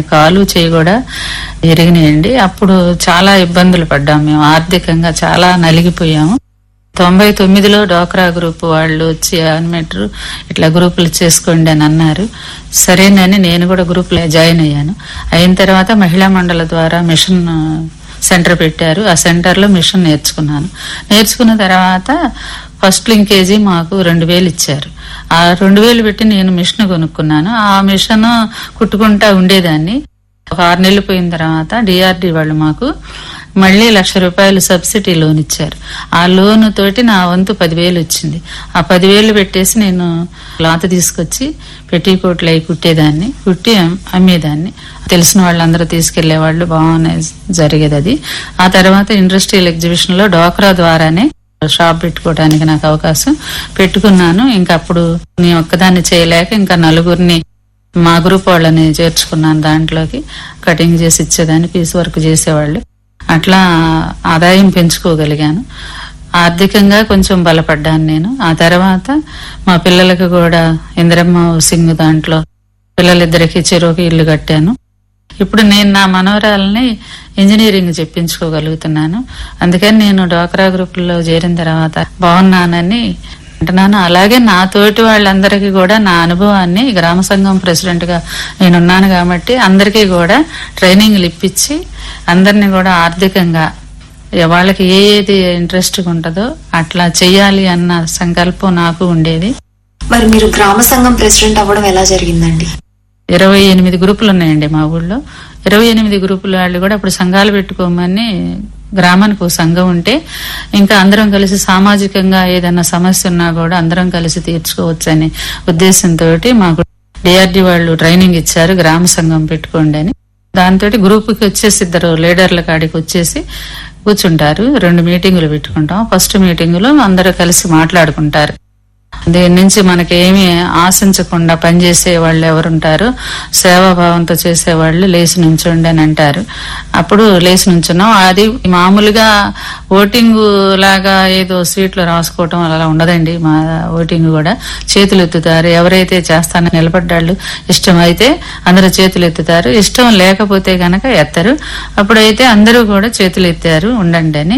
కాలు చేయి కూడా ఎరిగినాయండి అప్పుడు చాలా ఇబ్బందులు పడ్డాం మేము ఆర్థికంగా చాలా నలిగిపోయాము తొంభై తొమ్మిదిలో డోక్రా గ్రూప్ వాళ్ళు వచ్చి అనిమెట్రు ఇట్లా గ్రూపులు చేసుకోండి అని అన్నారు సరేనని నేను కూడా గ్రూప్లో జాయిన్ అయ్యాను అయిన తర్వాత మహిళా మండలి ద్వారా మిషన్ సెంటర్ పెట్టారు ఆ సెంటర్లో మిషన్ నేర్చుకున్నాను నేర్చుకున్న తర్వాత ఫస్ట్ లింకేజీ మాకు రెండు వేలు ఇచ్చారు ఆ రెండు వేలు పెట్టి నేను మిషన్ కొనుక్కున్నాను ఆ మిషన్ కుట్టుకుంటా ఉండేదాన్ని ఒక ఆరు నెలలు పోయిన తర్వాత డిఆర్డి వాళ్ళు మాకు మళ్ళీ లక్ష రూపాయలు సబ్సిడీ లోన్ ఇచ్చారు ఆ లోన్ తోటి నా వంతు పదివేలు వచ్చింది ఆ పదివేలు పెట్టేసి నేను లాత తీసుకొచ్చి పెట్టికోట్లు అయి కుట్టేదాన్ని కుట్టి అమ్- అమ్మేదాన్ని తెలిసిన వాళ్ళందరూ తీసుకెళ్లే వాళ్ళు బాగానే జరిగేది అది ఆ తర్వాత ఇండస్ట్రియల్ ఎగ్జిబిషన్ లో డోక్రా ద్వారానే షాప్ పెట్టుకోవడానికి నాకు అవకాశం పెట్టుకున్నాను ఇంకా అప్పుడు నేను ఒక్కదాన్ని చేయలేక ఇంకా నలుగురిని మా గ్రూప్ వాళ్ళని చేర్చుకున్నాను దాంట్లోకి కటింగ్ చేసి ఇచ్చేదాన్ని పీస్ వర్క్ చేసేవాళ్ళు అట్లా ఆదాయం పెంచుకోగలిగాను ఆర్థికంగా కొంచెం బలపడ్డాను నేను ఆ తర్వాత మా పిల్లలకు కూడా ఇందిరమ్మ సింగ్ దాంట్లో పిల్లలిద్దరికి చెరువుకి ఇల్లు కట్టాను ఇప్పుడు నేను నా మనవరాలని ఇంజనీరింగ్ చెప్పించుకోగలుగుతున్నాను అందుకని నేను డోక్రా గ్రూపుల్లో చేరిన తర్వాత బాగున్నానని అంటున్నాను అలాగే నా తోటి వాళ్ళందరికీ కూడా నా అనుభవాన్ని గ్రామ సంఘం ప్రెసిడెంట్ గా నేనున్నాను కాబట్టి అందరికీ కూడా ట్రైనింగ్లు ఇప్పించి అందరినీ కూడా ఆర్థికంగా వాళ్ళకి ఏ ఏది ఇంట్రెస్ట్ ఉంటుందో అట్లా చెయ్యాలి అన్న సంకల్పం నాకు ఉండేది మరి మీరు గ్రామ సంఘం ప్రెసిడెంట్ అవ్వడం ఎలా జరిగిందండి ఇరవై ఎనిమిది గ్రూపులు ఉన్నాయండి మా ఊళ్ళో ఇరవై ఎనిమిది గ్రూపుల వాళ్ళు కూడా ఇప్పుడు సంఘాలు పెట్టుకోమని గ్రామానికి ఒక సంఘం ఉంటే ఇంకా అందరం కలిసి సామాజికంగా ఏదైనా సమస్య ఉన్నా కూడా అందరం కలిసి తీర్చుకోవచ్చు అనే ఉద్దేశంతో మాకు డిఆర్డి వాళ్ళు ట్రైనింగ్ ఇచ్చారు గ్రామ సంఘం పెట్టుకోండి అని దాంతో గ్రూపుకి వచ్చేసి ఇద్దరు లీడర్ల కాడికి వచ్చేసి కూర్చుంటారు రెండు మీటింగులు పెట్టుకుంటాం ఫస్ట్ మీటింగులో అందరూ కలిసి మాట్లాడుకుంటారు దీని నుంచి మనకి ఏమి ఆశించకుండా పనిచేసే వాళ్ళు ఎవరుంటారో సేవాభావంతో చేసేవాళ్ళు లేచి నుంచోండి అని అంటారు అప్పుడు లేచి నుంచున్నాం అది మామూలుగా ఓటింగ్ లాగా ఏదో సీట్లు రాసుకోవటం అలా ఉండదండి మా ఓటింగ్ కూడా చేతులు ఎత్తుతారు ఎవరైతే చేస్తానని నిలబడ్డాళ్ళు ఇష్టమైతే అందరూ చేతులు ఎత్తుతారు ఇష్టం లేకపోతే గనక ఎత్తరు అప్పుడైతే అందరూ కూడా చేతులు ఎత్తారు ఉండండి అని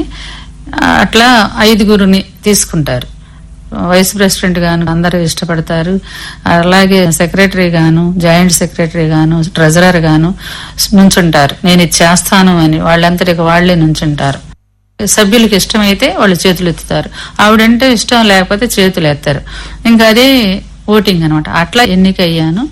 అట్లా ఐదుగురుని తీసుకుంటారు వైస్ ప్రెసిడెంట్ గాను అందరూ ఇష్టపడతారు అలాగే సెక్రటరీ గాను జాయింట్ సెక్రటరీ గాను ట్రెజరర్ గాను నుంచుంటారు నేను ఇది చేస్తాను అని వాళ్ళంతటికి వాళ్లే నుంచుంటారు సభ్యులకు ఇష్టమైతే వాళ్ళు చేతులు ఎత్తుతారు ఆవిడంటే ఇష్టం లేకపోతే చేతులు ఎత్తారు ఇంకా అదే ఓటింగ్ అనమాట అట్లా ఎన్నికయ్యాను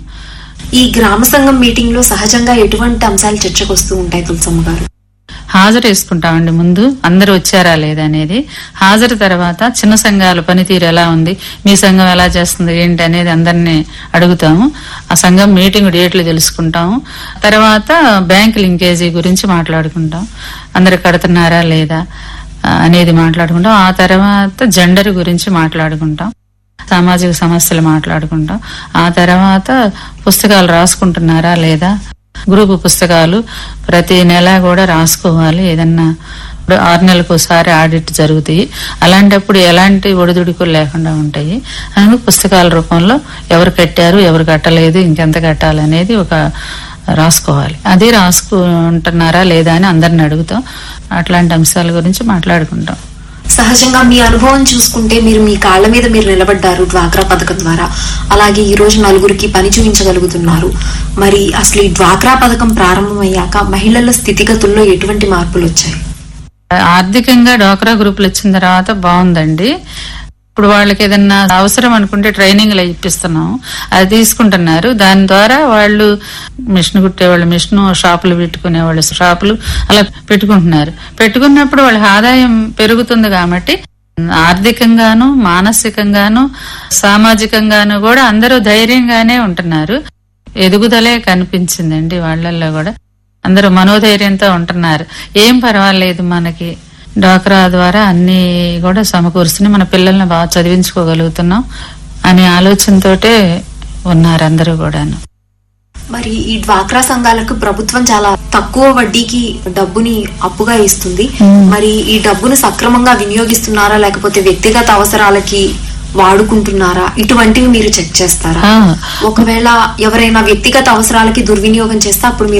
ఈ గ్రామ సంఘం మీటింగ్ లో సహజంగా ఎటువంటి అంశాలు చర్చకు వస్తూ ఉంటాయి తులసమ్మ గారు హాజరు వేసుకుంటామండి ముందు అందరూ వచ్చారా లేదా అనేది హాజరు తర్వాత చిన్న సంఘాల పనితీరు ఎలా ఉంది మీ సంఘం ఎలా చేస్తుంది ఏంటి అనేది అందరినీ అడుగుతాము ఆ సంఘం మీటింగ్ డేట్లు తెలుసుకుంటాము తర్వాత బ్యాంక్ లింకేజీ గురించి మాట్లాడుకుంటాం అందరు కడుతున్నారా లేదా ఆ, అనేది మాట్లాడుకుంటాం ఆ తర్వాత జెండర్ గురించి మాట్లాడుకుంటాం సామాజిక సమస్యలు మాట్లాడుకుంటాం ఆ తర్వాత పుస్తకాలు రాసుకుంటున్నారా లేదా గ్రూపు పుస్తకాలు ప్రతి నెల కూడా రాసుకోవాలి ఏదన్నా ఇప్పుడు ఆరు నెలలకు ఒకసారి ఆడిట్ జరుగుతాయి అలాంటప్పుడు ఎలాంటి ఒడిదుడుకులు లేకుండా ఉంటాయి అందుకు పుస్తకాల రూపంలో ఎవరు కట్టారు ఎవరు కట్టలేదు ఇంకెంత కట్టాలనేది ఒక రాసుకోవాలి అది రాసుకుంటున్నారా లేదా అని అందరిని అడుగుతాం అట్లాంటి అంశాల గురించి మాట్లాడుకుంటాం సహజంగా మీ అనుభవం చూసుకుంటే మీరు మీ కాళ్ళ మీద మీరు నిలబడ్డారు డ్వాక్రా పథకం ద్వారా అలాగే ఈ రోజు నలుగురికి పని చూపించగలుగుతున్నారు మరి అసలు ఈ డ్వాక్రా పథకం ప్రారంభమయ్యాక మహిళల స్థితిగతుల్లో ఎటువంటి మార్పులు వచ్చాయి ఆర్థికంగా డోక్రా గ్రూపులు వచ్చిన తర్వాత బాగుందండి ఇప్పుడు వాళ్ళకి ఏదన్నా అవసరం అనుకుంటే ట్రైనింగ్ ఇప్పిస్తున్నాం అది తీసుకుంటున్నారు దాని ద్వారా వాళ్ళు మిషన్ కుట్టేవాళ్ళు మిషన్ షాపులు పెట్టుకునేవాళ్ళు షాపులు అలా పెట్టుకుంటున్నారు పెట్టుకున్నప్పుడు వాళ్ళ ఆదాయం పెరుగుతుంది కాబట్టి ఆర్థికంగాను మానసికంగాను సామాజికంగాను కూడా అందరూ ధైర్యంగానే ఉంటున్నారు ఎదుగుదలే కనిపించిందండి వాళ్ళల్లో కూడా అందరూ మనోధైర్యంతో ఉంటున్నారు ఏం పర్వాలేదు మనకి డాక్రా ద్వారా అన్ని కూడా సమకూరుస్తున్నాయి మన పిల్లల్ని బాగా చదివించుకోగలుగుతున్నాం అనే ఆలోచనతోటే ఉన్నారు అందరూ కూడాను మరి ఈ డ్వాక్రా సంఘాలకు ప్రభుత్వం చాలా తక్కువ వడ్డీకి డబ్బుని అప్పుగా ఇస్తుంది మరి ఈ డబ్బును సక్రమంగా వినియోగిస్తున్నారా లేకపోతే వ్యక్తిగత అవసరాలకి వాడుకుంటున్నారా ఇటువంటివి మీరు చెక్ చేస్తారా ఆ, ఒకవేళ ఎవరైనా వ్యక్తిగత అవసరాలకి దుర్వినియోగం చేస్తే అప్పుడు మీరు